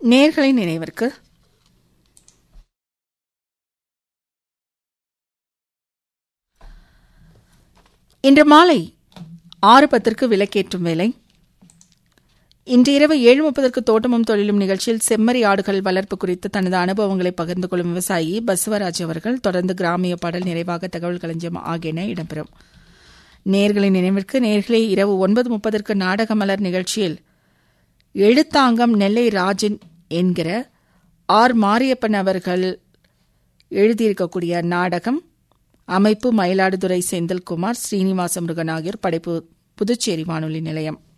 நேர்களின் நினைவிற்கு இன்று மாலை ஆறு பத்திற்கு விலக்கேற்றும் வேலை இன்று இரவு ஏழு முப்பதற்கு தோட்டமும் தொழிலும் நிகழ்ச்சியில் செம்மறி ஆடுகள் வளர்ப்பு குறித்து தனது அனுபவங்களை பகிர்ந்து கொள்ளும் விவசாயி பசுவராஜ் அவர்கள் தொடர்ந்து கிராமிய பாடல் நிறைவாக தகவல் களஞ்சியம் ஆகியன இடம்பெறும் நேர்களின் நினைவிற்கு நேர்களே இரவு ஒன்பது முப்பதற்கு நாடகமலர் நிகழ்ச்சியில் எழுத்தாங்கம் நெல்லை ராஜன் என்கிற ஆர் மாரியப்பன் அவர்கள் எழுதியிருக்கக்கூடிய நாடகம் அமைப்பு மயிலாடுதுறை செந்தில்குமார் ஸ்ரீனிவாச முருகன் ஆகியோர் படைப்பு புதுச்சேரி வானொலி நிலையம்